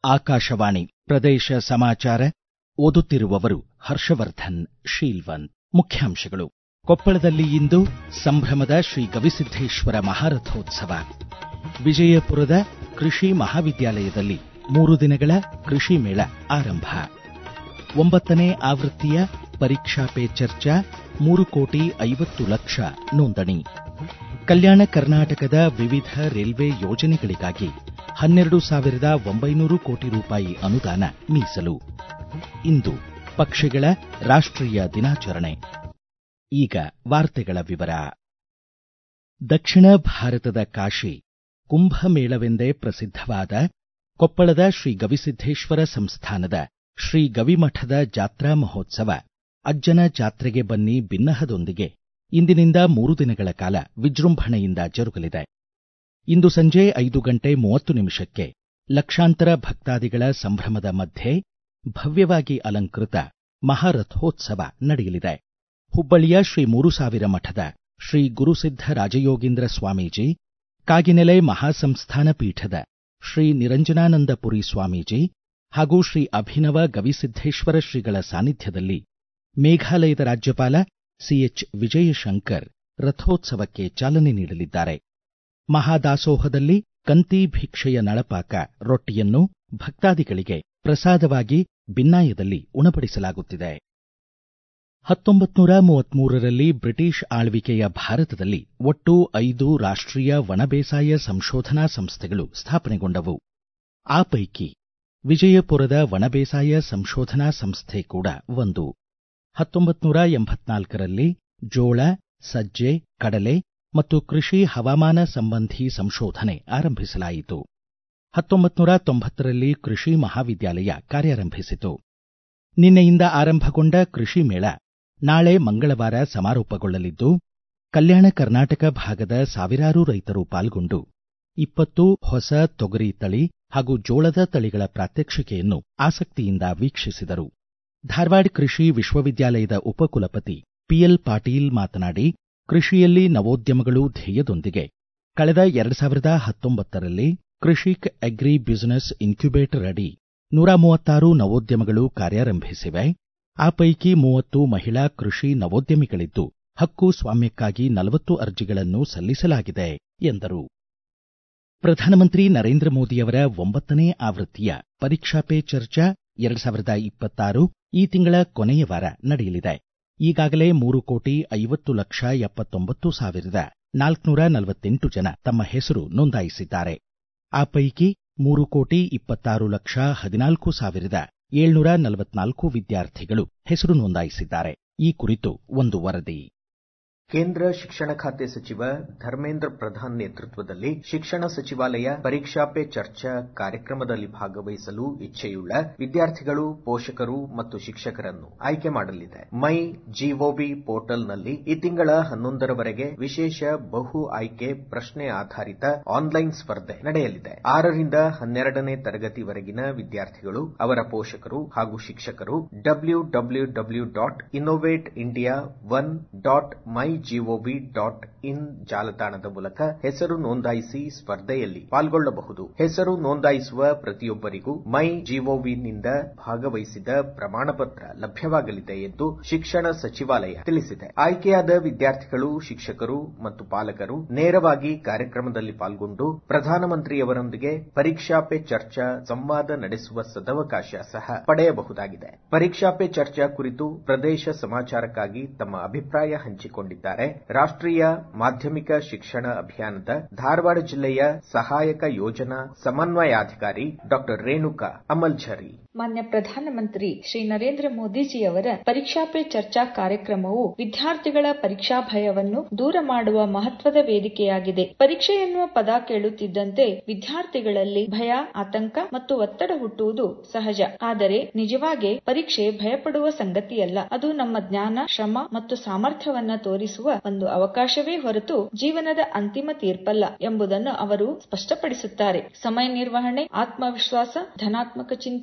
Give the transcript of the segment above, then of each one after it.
ಆಕಾಶವಾಣಿ ಪ್ರದೇಶ ಸಮಾಚಾರ ಓದುತ್ತಿರುವವರು ಹರ್ಷವರ್ಧನ್ ಶೀಲ್ವನ್ ಮುಖ್ಯಾಂಶಗಳು ಕೊಪ್ಪಳದಲ್ಲಿ ಇಂದು ಸಂಭ್ರಮದ ಶ್ರೀ ಗವಿಸಿದ್ದೇಶ್ವರ ಮಹಾರಥೋತ್ಸವ ವಿಜಯಪುರದ ಕೃಷಿ ಮಹಾವಿದ್ಯಾಲಯದಲ್ಲಿ ಮೂರು ದಿನಗಳ ಕೃಷಿ ಮೇಳ ಆರಂಭ ಒಂಬತ್ತನೇ ಆವೃತ್ತಿಯ ಪರೀಕ್ಷಾ ಪೇ ಚರ್ಚಾ ಮೂರು ಕೋಟಿ ಐವತ್ತು ಲಕ್ಷ ನೋಂದಣಿ ಕಲ್ಯಾಣ ಕರ್ನಾಟಕದ ವಿವಿಧ ರೈಲ್ವೆ ಯೋಜನೆಗಳಿಗಾಗಿ ಹನ್ನೆರಡು ಸಾವಿರದ ಒಂಬೈನೂರು ಕೋಟಿ ರೂಪಾಯಿ ಅನುದಾನ ಮೀಸಲು ಇಂದು ಪಕ್ಷಿಗಳ ರಾಷ್ಟ್ರೀಯ ದಿನಾಚರಣೆ ಈಗ ವಾರ್ತೆಗಳ ವಿವರ ದಕ್ಷಿಣ ಭಾರತದ ಕಾಶಿ ಕುಂಭಮೇಳವೆಂದೇ ಪ್ರಸಿದ್ಧವಾದ ಕೊಪ್ಪಳದ ಶ್ರೀ ಗವಿಸಿದ್ದೇಶ್ವರ ಸಂಸ್ಥಾನದ ಶ್ರೀ ಗವಿಮಠದ ಜಾತ್ರಾ ಮಹೋತ್ಸವ ಅಜ್ಜನ ಜಾತ್ರೆಗೆ ಬನ್ನಿ ಬಿನ್ನಹದೊಂದಿಗೆ ಇಂದಿನಿಂದ ಮೂರು ದಿನಗಳ ಕಾಲ ವಿಜೃಂಭಣೆಯಿಂದ ಜರುಗಲಿದೆ ಇಂದು ಸಂಜೆ ಐದು ಗಂಟೆ ಮೂವತ್ತು ನಿಮಿಷಕ್ಕೆ ಲಕ್ಷಾಂತರ ಭಕ್ತಾದಿಗಳ ಸಂಭ್ರಮದ ಮಧ್ಯೆ ಭವ್ಯವಾಗಿ ಅಲಂಕೃತ ಮಹಾರಥೋತ್ಸವ ನಡೆಯಲಿದೆ ಹುಬ್ಬಳ್ಳಿಯ ಶ್ರೀ ಮೂರು ಸಾವಿರ ಮಠದ ಶ್ರೀ ಗುರುಸಿದ್ಧ ರಾಜಯೋಗೀಂದ್ರ ಸ್ವಾಮೀಜಿ ಕಾಗಿನೆಲೆ ಮಹಾಸಂಸ್ಥಾನ ಪೀಠದ ಶ್ರೀ ನಿರಂಜನಾನಂದಪುರಿ ಸ್ವಾಮೀಜಿ ಹಾಗೂ ಶ್ರೀ ಅಭಿನವ ಗವಿಸಿದ್ದೇಶ್ವರ ಶ್ರೀಗಳ ಸಾನ್ನಿಧ್ಯದಲ್ಲಿ ಮೇಘಾಲಯದ ರಾಜ್ಯಪಾಲ ಸಿಎಚ್ ವಿಜಯಶಂಕರ್ ರಥೋತ್ಸವಕ್ಕೆ ಚಾಲನೆ ನೀಡಲಿದ್ದಾರೆ ಮಹಾದಾಸೋಹದಲ್ಲಿ ಕಂತಿ ಭಿಕ್ಷೆಯ ನಳಪಾಕ ರೊಟ್ಟಿಯನ್ನು ಭಕ್ತಾದಿಗಳಿಗೆ ಪ್ರಸಾದವಾಗಿ ಬಿನ್ನಾಯದಲ್ಲಿ ಉಣಬಡಿಸಲಾಗುತ್ತಿದೆ ಹತ್ತೊಂಬತ್ನೂರ ಮೂವತ್ಮೂರರಲ್ಲಿ ಬ್ರಿಟಿಷ್ ಆಳ್ವಿಕೆಯ ಭಾರತದಲ್ಲಿ ಒಟ್ಟು ಐದು ರಾಷ್ಟ್ರೀಯ ಒಣಬೇಸಾಯ ಸಂಶೋಧನಾ ಸಂಸ್ಥೆಗಳು ಸ್ಥಾಪನೆಗೊಂಡವು ಆ ಪೈಕಿ ವಿಜಯಪುರದ ಒಣಬೇಸಾಯ ಸಂಶೋಧನಾ ಸಂಸ್ಥೆ ಕೂಡ ಒಂದು ಹತ್ತೊಂಬತ್ನೂರ ಎಂಬತ್ನಾಲ್ಕರಲ್ಲಿ ಜೋಳ ಸಜ್ಜೆ ಕಡಲೆ ಮತ್ತು ಕೃಷಿ ಹವಾಮಾನ ಸಂಬಂಧಿ ಸಂಶೋಧನೆ ಆರಂಭಿಸಲಾಯಿತು ಹತ್ತೊಂಬತ್ನೂರ ತೊಂಬತ್ತರಲ್ಲಿ ಕೃಷಿ ಮಹಾವಿದ್ಯಾಲಯ ಕಾರ್ಯಾರಂಭಿಸಿತು ನಿನ್ನೆಯಿಂದ ಆರಂಭಗೊಂಡ ಕೃಷಿ ಮೇಳ ನಾಳೆ ಮಂಗಳವಾರ ಸಮಾರೋಪಗೊಳ್ಳಲಿದ್ದು ಕಲ್ಯಾಣ ಕರ್ನಾಟಕ ಭಾಗದ ಸಾವಿರಾರು ರೈತರು ಪಾಲ್ಗೊಂಡು ಇಪ್ಪತ್ತು ಹೊಸ ತೊಗರಿ ತಳಿ ಹಾಗೂ ಜೋಳದ ತಳಿಗಳ ಪ್ರಾತ್ಯಕ್ಷಿಕೆಯನ್ನು ಆಸಕ್ತಿಯಿಂದ ವೀಕ್ಷಿಸಿದರು ಧಾರವಾಡ ಕೃಷಿ ವಿಶ್ವವಿದ್ಯಾಲಯದ ಉಪಕುಲಪತಿ ಪಿಎಲ್ ಪಾಟೀಲ್ ಮಾತನಾಡಿ ಕೃಷಿಯಲ್ಲಿ ನವೋದ್ಯಮಗಳು ಧ್ಯೇಯದೊಂದಿಗೆ ಕಳೆದ ಎರಡು ಸಾವಿರದ ಹತ್ತೊಂಬತ್ತರಲ್ಲಿ ಕೃಷಿಕ್ ಅಗ್ರಿ ಬಿಸಿನೆಸ್ ಇನ್ಕ್ಯುಬೇಟರ್ ಅಡಿ ನೂರ ಮೂವತ್ತಾರು ನವೋದ್ಯಮಗಳು ಕಾರ್ಯಾರಂಭಿಸಿವೆ ಆ ಪೈಕಿ ಮೂವತ್ತು ಮಹಿಳಾ ಕೃಷಿ ನವೋದ್ಯಮಿಗಳಿದ್ದು ಹಕ್ಕು ಸ್ವಾಮ್ಯಕ್ಕಾಗಿ ನಲವತ್ತು ಅರ್ಜಿಗಳನ್ನು ಸಲ್ಲಿಸಲಾಗಿದೆ ಎಂದರು ಪ್ರಧಾನಮಂತ್ರಿ ನರೇಂದ್ರ ಮೋದಿಯವರ ಒಂಬತ್ತನೇ ಆವೃತ್ತಿಯ ಪರೀಕ್ಷಾ ಪೇ ಚರ್ಚಾ ಎರಡು ಸಾವಿರದ ಇಪ್ಪತ್ತಾರು ಈ ತಿಂಗಳ ಕೊನೆಯ ವಾರ ನಡೆಯಲಿದೆ ಈಗಾಗಲೇ ಮೂರು ಕೋಟಿ ಐವತ್ತು ಲಕ್ಷ ಎಪ್ಪತ್ತೊಂಬತ್ತು ಸಾವಿರದ ನಾಲ್ಕುನೂರ ನಲವತ್ತೆಂಟು ಜನ ತಮ್ಮ ಹೆಸರು ನೋಂದಾಯಿಸಿದ್ದಾರೆ ಆ ಪೈಕಿ ಮೂರು ಕೋಟಿ ಇಪ್ಪತ್ತಾರು ಲಕ್ಷ ಹದಿನಾಲ್ಕು ಸಾವಿರದ ಏಳ್ನೂರ ನಲವತ್ನಾಲ್ಕು ವಿದ್ಯಾರ್ಥಿಗಳು ಹೆಸರು ನೋಂದಾಯಿಸಿದ್ದಾರೆ ಈ ಕುರಿತು ಒಂದು ವರದಿ ಕೇಂದ್ರ ಶಿಕ್ಷಣ ಖಾತೆ ಸಚಿವ ಧರ್ಮೇಂದ್ರ ಪ್ರಧಾನ್ ನೇತೃತ್ವದಲ್ಲಿ ಶಿಕ್ಷಣ ಸಚಿವಾಲಯ ಪರೀಕ್ಷಾ ಪೇ ಚರ್ಚಾ ಕಾರ್ಯಕ್ರಮದಲ್ಲಿ ಭಾಗವಹಿಸಲು ಇಚ್ಛೆಯುಳ್ಳ ವಿದ್ಯಾರ್ಥಿಗಳು ಪೋಷಕರು ಮತ್ತು ಶಿಕ್ಷಕರನ್ನು ಆಯ್ಕೆ ಮಾಡಲಿದೆ ಮೈ ಜಿಒವಿ ಪೋರ್ಟಲ್ನಲ್ಲಿ ಈ ತಿಂಗಳ ಹನ್ನೊಂದರವರೆಗೆ ವಿಶೇಷ ಬಹು ಆಯ್ಕೆ ಪ್ರಶ್ನೆ ಆಧಾರಿತ ಆನ್ಲೈನ್ ಸ್ಪರ್ಧೆ ನಡೆಯಲಿದೆ ಆರರಿಂದ ಹನ್ನೆರಡನೇ ತರಗತಿವರೆಗಿನ ವಿದ್ಯಾರ್ಥಿಗಳು ಅವರ ಪೋಷಕರು ಹಾಗೂ ಶಿಕ್ಷಕರು W W W dot innovate India one dot my GOV dot in ಜಾಲತಾಣದ ಮೂಲಕ ಹೆಸರು ನೋಂದಾಯಿಸಿ ಸ್ಪರ್ಧೆಯಲ್ಲಿ ಪಾಲ್ಗೊಳ್ಳಬಹುದು ಹೆಸರು ನೋಂದಾಯಿಸುವ ಪ್ರತಿಯೊಬ್ಬರಿಗೂ ಮೈ ಜಿಒವಿನಿಂದ ಭಾಗವಹಿಸಿದ ಪ್ರಮಾಣ ಪತ್ರ ಲಭ್ಯವಾಗಲಿದೆ ಎಂದು ಶಿಕ್ಷಣ ಸಚಿವಾಲಯ ತಿಳಿಸಿದೆ ಆಯ್ಕೆಯಾದ ವಿದ್ಯಾರ್ಥಿಗಳು ಶಿಕ್ಷಕರು ಮತ್ತು ಪಾಲಕರು ನೇರವಾಗಿ ಕಾರ್ಯಕ್ರಮದಲ್ಲಿ ಪಾಲ್ಗೊಂಡು ಪ್ರಧಾನಮಂತ್ರಿಯವರೊಂದಿಗೆ ಪರೀಕ್ಷಾ ಪೇ ಚರ್ಚಾ ಸಂವಾದ ನಡೆಸುವ ಸದವಕಾಶ ಸಹ ಪಡೆಯಬಹುದಾಗಿದೆ ಪರೀಕ್ಷಾ ಪೇ ಚರ್ಚಾ ಕುರಿತು ಪ್ರದೇಶ ಸಮಾಚಾರಕ್ಕಾಗಿ ತಮ್ಮ ಅಭಿಪ್ರಾಯ ಹಂಚಿಕೊಂಡಿದ್ದಾರೆ ರಾಷ್ಟ್ರೀಯ ಮಾಧ್ಯಮಿಕ ಶಿಕ್ಷಣ ಅಭಿಯಾನದ ಧಾರವಾಡ ಜಿಲ್ಲೆಯ ಸಹಾಯಕ ಯೋಜನಾ ಸಮನ್ವಯಾಧಿಕಾರಿ ಡಾ ರೇಣುಕಾ ಅಮಲ್ಝರಿ ಮಾನ್ಯ ಪ್ರಧಾನಮಂತ್ರಿ ಶ್ರೀ ನರೇಂದ್ರ ಮೋದಿಜಿಯವರ ಪರೀಕ್ಷಾ ಪೇ ಚರ್ಚಾ ಕಾರ್ಯಕ್ರಮವು ವಿದ್ಯಾರ್ಥಿಗಳ ಪರೀಕ್ಷಾ ಭಯವನ್ನು ದೂರ ಮಾಡುವ ಮಹತ್ವದ ವೇದಿಕೆಯಾಗಿದೆ ಪರೀಕ್ಷೆ ಎನ್ನುವ ಪದ ಕೇಳುತ್ತಿದ್ದಂತೆ ವಿದ್ಯಾರ್ಥಿಗಳಲ್ಲಿ ಭಯ ಆತಂಕ ಮತ್ತು ಒತ್ತಡ ಹುಟ್ಟುವುದು ಸಹಜ ಆದರೆ ನಿಜವಾಗಿ ಪರೀಕ್ಷೆ ಭಯಪಡುವ ಸಂಗತಿಯಲ್ಲ ಅದು ನಮ್ಮ ಜ್ಞಾನ ಶ್ರಮ ಮತ್ತು ಸಾಮರ್ಥ್ಯವನ್ನ ತೋರಿಸುವ ಒಂದು ಅವಕಾಶವೇ ಹೊರತು ಜೀವನದ ಅಂತಿಮ ತೀರ್ಪಲ್ಲ ಎಂಬುದನ್ನು ಅವರು ಸ್ಪಷ್ಟಪಡಿಸುತ್ತಾರೆ ಸಮಯ ನಿರ್ವಹಣೆ ಆತ್ಮವಿಶ್ವಾಸ ಧನಾತ್ಮಕ ಚಿಂತನೆ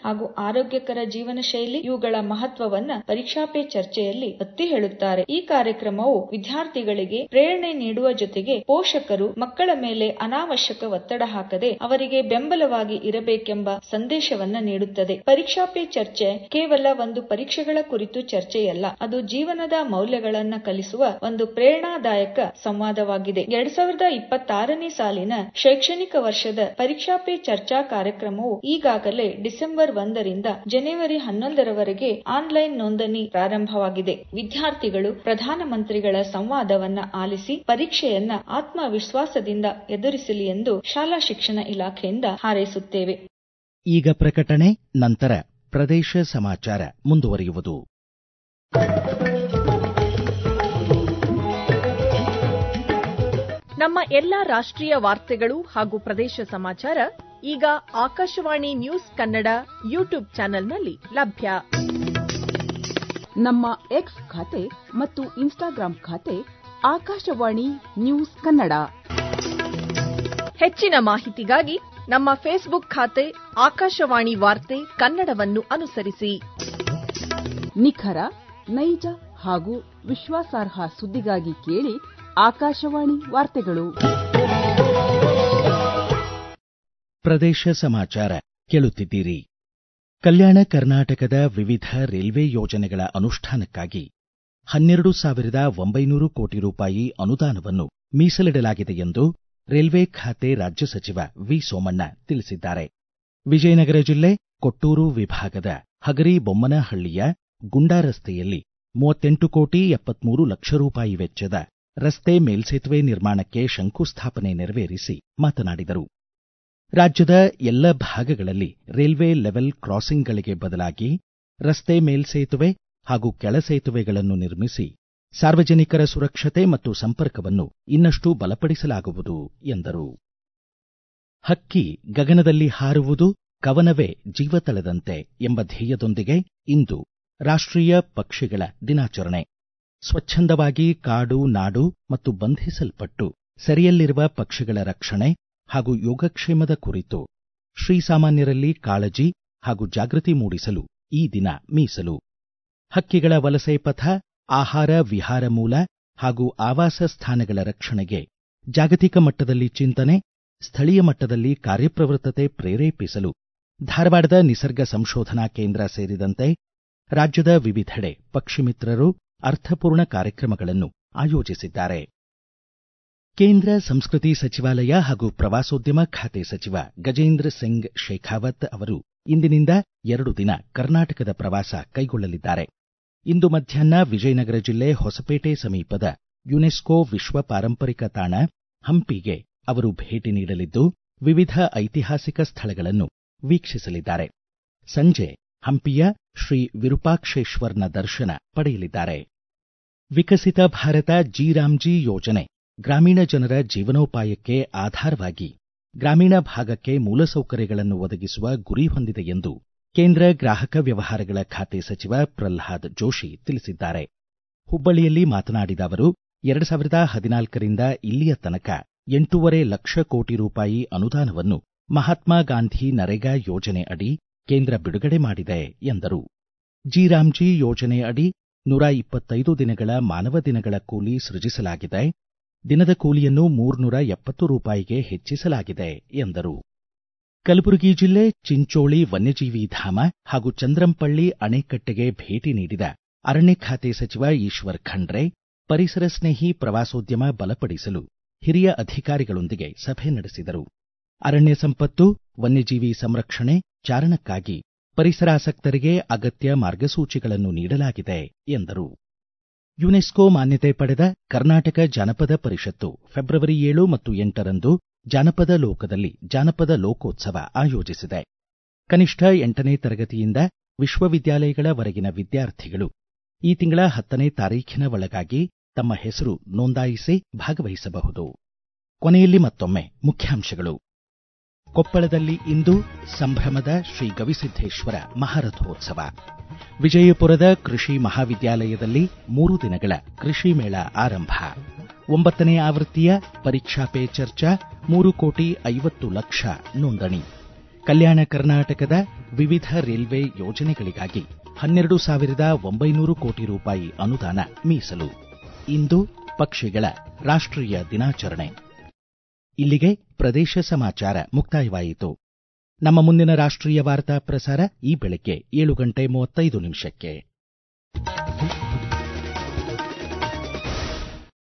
ಹಾಗೂ ಆರೋಗ್ಯಕರ ಜೀವನ ಶೈಲಿ ಇವುಗಳ ಮಹತ್ವವನ್ನ ಪರೀಕ್ಷಾ ಪೇ ಚರ್ಚೆಯಲ್ಲಿ ಒತ್ತಿ ಹೇಳುತ್ತಾರೆ ಈ ಕಾರ್ಯಕ್ರಮವು ವಿದ್ಯಾರ್ಥಿಗಳಿಗೆ ಪ್ರೇರಣೆ ನೀಡುವ ಜೊತೆಗೆ ಪೋಷಕರು ಮಕ್ಕಳ ಮೇಲೆ ಅನಾವಶ್ಯಕ ಒತ್ತಡ ಹಾಕದೆ ಅವರಿಗೆ ಬೆಂಬಲವಾಗಿ ಇರಬೇಕೆಂಬ ಸಂದೇಶವನ್ನ ನೀಡುತ್ತದೆ ಪರೀಕ್ಷಾ ಪೇ ಚರ್ಚೆ ಕೇವಲ ಒಂದು ಪರೀಕ್ಷೆಗಳ ಕುರಿತು ಚರ್ಚೆಯಲ್ಲ ಅದು ಜೀವನದ ಮೌಲ್ಯಗಳನ್ನ ಕಲಿಸುವ ಒಂದು ಪ್ರೇರಣಾದಾಯಕ ಸಂವಾದವಾಗಿದೆ ಎರಡ್ ಸಾವಿರದ ಇಪ್ಪತ್ತಾರನೇ ಸಾಲಿನ ಶೈಕ್ಷಣಿಕ ವರ್ಷದ ಪರೀಕ್ಷಾ ಪೇ ಚರ್ಚಾ ಕಾರ್ಯಕ್ರಮವು ಈಗಾಗಲೇ ಡಿಸೆಂಬರ್ ಒಂದರಿಂದ ಜನವರಿ ಹನ್ನೊಂದರವರೆಗೆ ಆನ್ಲೈನ್ ನೋಂದಣಿ ಪ್ರಾರಂಭವಾಗಿದೆ ವಿದ್ಯಾರ್ಥಿಗಳು ಪ್ರಧಾನಮಂತ್ರಿಗಳ ಸಂವಾದವನ್ನ ಆಲಿಸಿ ಪರೀಕ್ಷೆಯನ್ನ ಆತ್ಮವಿಶ್ವಾಸದಿಂದ ಎದುರಿಸಲಿ ಎಂದು ಶಾಲಾ ಶಿಕ್ಷಣ ಇಲಾಖೆಯಿಂದ ಹಾರೈಸುತ್ತೇವೆ ಈಗ ಪ್ರಕಟಣೆ ನಂತರ ಪ್ರದೇಶ ಸಮಾಚಾರ ಮುಂದುವರಿಯುವುದು ನಮ್ಮ ಎಲ್ಲ ರಾಷ್ಟ್ರೀಯ ವಾರ್ತೆಗಳು ಹಾಗೂ ಪ್ರದೇಶ ಸಮಾಚಾರ ಈಗ ಆಕಾಶವಾಣಿ ನ್ಯೂಸ್ ಕನ್ನಡ ಯೂಟ್ಯೂಬ್ ಚಾನೆಲ್ನಲ್ಲಿ ಲಭ್ಯ ನಮ್ಮ ಎಕ್ಸ್ ಖಾತೆ ಮತ್ತು ಇನ್ಸ್ಟಾಗ್ರಾಂ ಖಾತೆ ಆಕಾಶವಾಣಿ ನ್ಯೂಸ್ ಕನ್ನಡ ಹೆಚ್ಚಿನ ಮಾಹಿತಿಗಾಗಿ ನಮ್ಮ ಫೇಸ್ಬುಕ್ ಖಾತೆ ಆಕಾಶವಾಣಿ ವಾರ್ತೆ ಕನ್ನಡವನ್ನು ಅನುಸರಿಸಿ ನಿಖರ ನೈಜ ಹಾಗೂ ವಿಶ್ವಾಸಾರ್ಹ ಸುದ್ದಿಗಾಗಿ ಕೇಳಿ ಆಕಾಶವಾಣಿ ವಾರ್ತೆಗಳು ಪ್ರದೇಶ ಸಮಾಚಾರ ಕೇಳುತ್ತಿದ್ದೀರಿ ಕಲ್ಯಾಣ ಕರ್ನಾಟಕದ ವಿವಿಧ ರೈಲ್ವೆ ಯೋಜನೆಗಳ ಅನುಷ್ಠಾನಕ್ಕಾಗಿ ಹನ್ನೆರಡು ಸಾವಿರದ ಒಂಬೈನೂರು ಕೋಟಿ ರೂಪಾಯಿ ಅನುದಾನವನ್ನು ಮೀಸಲಿಡಲಾಗಿದೆ ಎಂದು ರೈಲ್ವೆ ಖಾತೆ ರಾಜ್ಯ ಸಚಿವ ವಿ ಸೋಮಣ್ಣ ತಿಳಿಸಿದ್ದಾರೆ ವಿಜಯನಗರ ಜಿಲ್ಲೆ ಕೊಟ್ಟೂರು ವಿಭಾಗದ ಹಗರಿ ಬೊಮ್ಮನಹಳ್ಳಿಯ ಗುಂಡಾ ರಸ್ತೆಯಲ್ಲಿ ಮೂವತ್ತೆಂಟು ಕೋಟಿ ಎಪ್ಪತ್ಮೂರು ಲಕ್ಷ ರೂಪಾಯಿ ವೆಚ್ಚದ ರಸ್ತೆ ಮೇಲ್ಸೇತುವೆ ನಿರ್ಮಾಣಕ್ಕೆ ಶಂಕುಸ್ಥಾಪನೆ ನೆರವೇರಿಸಿ ಮಾತನಾಡಿದರು ರಾಜ್ಯದ ಎಲ್ಲ ಭಾಗಗಳಲ್ಲಿ ರೈಲ್ವೆ ಲೆವೆಲ್ ಕ್ರಾಸಿಂಗ್ಗಳಿಗೆ ಬದಲಾಗಿ ರಸ್ತೆ ಮೇಲ್ಸೇತುವೆ ಹಾಗೂ ಕೆಳಸೇತುವೆಗಳನ್ನು ನಿರ್ಮಿಸಿ ಸಾರ್ವಜನಿಕರ ಸುರಕ್ಷತೆ ಮತ್ತು ಸಂಪರ್ಕವನ್ನು ಇನ್ನಷ್ಟು ಬಲಪಡಿಸಲಾಗುವುದು ಎಂದರು ಹಕ್ಕಿ ಗಗನದಲ್ಲಿ ಹಾರುವುದು ಕವನವೇ ಜೀವತಳದಂತೆ ಎಂಬ ಧ್ಯೇಯದೊಂದಿಗೆ ಇಂದು ರಾಷ್ಟ್ರೀಯ ಪಕ್ಷಿಗಳ ದಿನಾಚರಣೆ ಸ್ವಚ್ಛಂದವಾಗಿ ಕಾಡು ನಾಡು ಮತ್ತು ಬಂಧಿಸಲ್ಪಟ್ಟು ಸೆರೆಯಲ್ಲಿರುವ ಪಕ್ಷಿಗಳ ರಕ್ಷಣೆ ಹಾಗೂ ಯೋಗಕ್ಷೇಮದ ಕುರಿತು ಶ್ರೀಸಾಮಾನ್ಯರಲ್ಲಿ ಕಾಳಜಿ ಹಾಗೂ ಜಾಗೃತಿ ಮೂಡಿಸಲು ಈ ದಿನ ಮೀಸಲು ಹಕ್ಕಿಗಳ ವಲಸೆ ಪಥ ಆಹಾರ ವಿಹಾರ ಮೂಲ ಹಾಗೂ ಆವಾಸ ಸ್ಥಾನಗಳ ರಕ್ಷಣೆಗೆ ಜಾಗತಿಕ ಮಟ್ಟದಲ್ಲಿ ಚಿಂತನೆ ಸ್ಥಳೀಯ ಮಟ್ಟದಲ್ಲಿ ಕಾರ್ಯಪ್ರವೃತ್ತತೆ ಪ್ರೇರೇಪಿಸಲು ಧಾರವಾಡದ ನಿಸರ್ಗ ಸಂಶೋಧನಾ ಕೇಂದ್ರ ಸೇರಿದಂತೆ ರಾಜ್ಯದ ವಿವಿಧೆಡೆ ಪಕ್ಷಿ ಮಿತ್ರರು ಅರ್ಥಪೂರ್ಣ ಕಾರ್ಯಕ್ರಮಗಳನ್ನು ಆಯೋಜಿಸಿದ್ದಾರೆ ಕೇಂದ್ರ ಸಂಸ್ಕೃತಿ ಸಚಿವಾಲಯ ಹಾಗೂ ಪ್ರವಾಸೋದ್ಯಮ ಖಾತೆ ಸಚಿವ ಗಜೇಂದ್ರ ಸಿಂಗ್ ಶೇಖಾವತ್ ಅವರು ಇಂದಿನಿಂದ ಎರಡು ದಿನ ಕರ್ನಾಟಕದ ಪ್ರವಾಸ ಕೈಗೊಳ್ಳಲಿದ್ದಾರೆ ಇಂದು ಮಧ್ಯಾಹ್ನ ವಿಜಯನಗರ ಜಿಲ್ಲೆ ಹೊಸಪೇಟೆ ಸಮೀಪದ ಯುನೆಸ್ಕೋ ವಿಶ್ವ ಪಾರಂಪರಿಕ ತಾಣ ಹಂಪಿಗೆ ಅವರು ಭೇಟಿ ನೀಡಲಿದ್ದು ವಿವಿಧ ಐತಿಹಾಸಿಕ ಸ್ಥಳಗಳನ್ನು ವೀಕ್ಷಿಸಲಿದ್ದಾರೆ ಸಂಜೆ ಹಂಪಿಯ ಶ್ರೀ ವಿರೂಪಾಕ್ಷೇಶ್ವರ್ನ ದರ್ಶನ ಪಡೆಯಲಿದ್ದಾರೆ ವಿಕಸಿತ ಭಾರತ ಜಿ ರಾಮ್ಜಿ ಯೋಜನೆ ಗ್ರಾಮೀಣ ಜನರ ಜೀವನೋಪಾಯಕ್ಕೆ ಆಧಾರವಾಗಿ ಗ್ರಾಮೀಣ ಭಾಗಕ್ಕೆ ಮೂಲಸೌಕರ್ಯಗಳನ್ನು ಒದಗಿಸುವ ಗುರಿ ಹೊಂದಿದೆ ಎಂದು ಕೇಂದ್ರ ಗ್ರಾಹಕ ವ್ಯವಹಾರಗಳ ಖಾತೆ ಸಚಿವ ಪ್ರಲ್ಹಾದ್ ಜೋಶಿ ತಿಳಿಸಿದ್ದಾರೆ ಹುಬ್ಬಳ್ಳಿಯಲ್ಲಿ ಮಾತನಾಡಿದ ಅವರು ಎರಡು ಸಾವಿರದ ಹದಿನಾಲ್ಕರಿಂದ ಇಲ್ಲಿಯ ತನಕ ಎಂಟೂವರೆ ಲಕ್ಷ ಕೋಟಿ ರೂಪಾಯಿ ಅನುದಾನವನ್ನು ಮಹಾತ್ಮ ಗಾಂಧಿ ನರೇಗಾ ಯೋಜನೆ ಅಡಿ ಕೇಂದ್ರ ಬಿಡುಗಡೆ ಮಾಡಿದೆ ಎಂದರು ಜಿ ರಾಮ್ಜಿ ಯೋಜನೆ ಅಡಿ ನೂರ ಇಪ್ಪತ್ತೈದು ದಿನಗಳ ಮಾನವ ದಿನಗಳ ಕೂಲಿ ಸೃಜಿಸಲಾಗಿದೆ ದಿನದ ಕೂಲಿಯನ್ನು ಮೂರ್ನೂರ ಎಪ್ಪತ್ತು ರೂಪಾಯಿಗೆ ಹೆಚ್ಚಿಸಲಾಗಿದೆ ಎಂದರು ಕಲಬುರಗಿ ಜಿಲ್ಲೆ ಚಿಂಚೋಳಿ ವನ್ಯಜೀವಿ ಧಾಮ ಹಾಗೂ ಚಂದ್ರಂಪಳ್ಳಿ ಅಣೆಕಟ್ಟೆಗೆ ಭೇಟಿ ನೀಡಿದ ಅರಣ್ಯ ಖಾತೆ ಸಚಿವ ಈಶ್ವರ್ ಖಂಡ್ರೆ ಪರಿಸರ ಸ್ನೇಹಿ ಪ್ರವಾಸೋದ್ಯಮ ಬಲಪಡಿಸಲು ಹಿರಿಯ ಅಧಿಕಾರಿಗಳೊಂದಿಗೆ ಸಭೆ ನಡೆಸಿದರು ಅರಣ್ಯ ಸಂಪತ್ತು ವನ್ಯಜೀವಿ ಸಂರಕ್ಷಣೆ ಚಾರಣಕ್ಕಾಗಿ ಪರಿಸರಾಸಕ್ತರಿಗೆ ಅಗತ್ಯ ಮಾರ್ಗಸೂಚಿಗಳನ್ನು ನೀಡಲಾಗಿದೆ ಎಂದರು ಯುನೆಸ್ಕೋ ಮಾನ್ಯತೆ ಪಡೆದ ಕರ್ನಾಟಕ ಜಾನಪದ ಪರಿಷತ್ತು ಫೆಬ್ರವರಿ ಏಳು ಮತ್ತು ಎಂಟರಂದು ಜಾನಪದ ಲೋಕದಲ್ಲಿ ಜಾನಪದ ಲೋಕೋತ್ಸವ ಆಯೋಜಿಸಿದೆ ಕನಿಷ್ಠ ಎಂಟನೇ ತರಗತಿಯಿಂದ ವಿಶ್ವವಿದ್ಯಾಲಯಗಳವರೆಗಿನ ವಿದ್ಯಾರ್ಥಿಗಳು ಈ ತಿಂಗಳ ಹತ್ತನೇ ತಾರೀಖಿನ ಒಳಗಾಗಿ ತಮ್ಮ ಹೆಸರು ನೋಂದಾಯಿಸಿ ಭಾಗವಹಿಸಬಹುದು ಕೊನೆಯಲ್ಲಿ ಮತ್ತೊಮ್ಮೆ ಮುಖ್ಯಾಂಶಗಳು ಕೊಪ್ಪಳದಲ್ಲಿ ಇಂದು ಸಂಭ್ರಮದ ಶ್ರೀ ಗವಿಸಿದ್ದೇಶ್ವರ ಮಹಾರಥೋತ್ಸವ ವಿಜಯಪುರದ ಕೃಷಿ ಮಹಾವಿದ್ಯಾಲಯದಲ್ಲಿ ಮೂರು ದಿನಗಳ ಕೃಷಿ ಮೇಳ ಆರಂಭ ಒಂಬತ್ತನೇ ಆವೃತ್ತಿಯ ಪರೀಕ್ಷಾ ಪೇ ಚರ್ಚಾ ಮೂರು ಕೋಟಿ ಐವತ್ತು ಲಕ್ಷ ನೋಂದಣಿ ಕಲ್ಯಾಣ ಕರ್ನಾಟಕದ ವಿವಿಧ ರೈಲ್ವೆ ಯೋಜನೆಗಳಿಗಾಗಿ ಹನ್ನೆರಡು ಸಾವಿರದ ಒಂಬೈನೂರು ಕೋಟಿ ರೂಪಾಯಿ ಅನುದಾನ ಮೀಸಲು ಇಂದು ಪಕ್ಷಿಗಳ ರಾಷ್ಟ್ರೀಯ ದಿನಾಚರಣೆ ಇಲ್ಲಿಗೆ ಪ್ರದೇಶ ಸಮಾಚಾರ ಮುಕ್ತಾಯವಾಯಿತು ನಮ್ಮ ಮುಂದಿನ ರಾಷ್ಟ್ರೀಯ ವಾರ್ತಾ ಪ್ರಸಾರ ಈ ಬೆಳಗ್ಗೆ ಏಳು ಗಂಟೆ ಮೂವತ್ತೈದು ನಿಮಿಷಕ್ಕೆ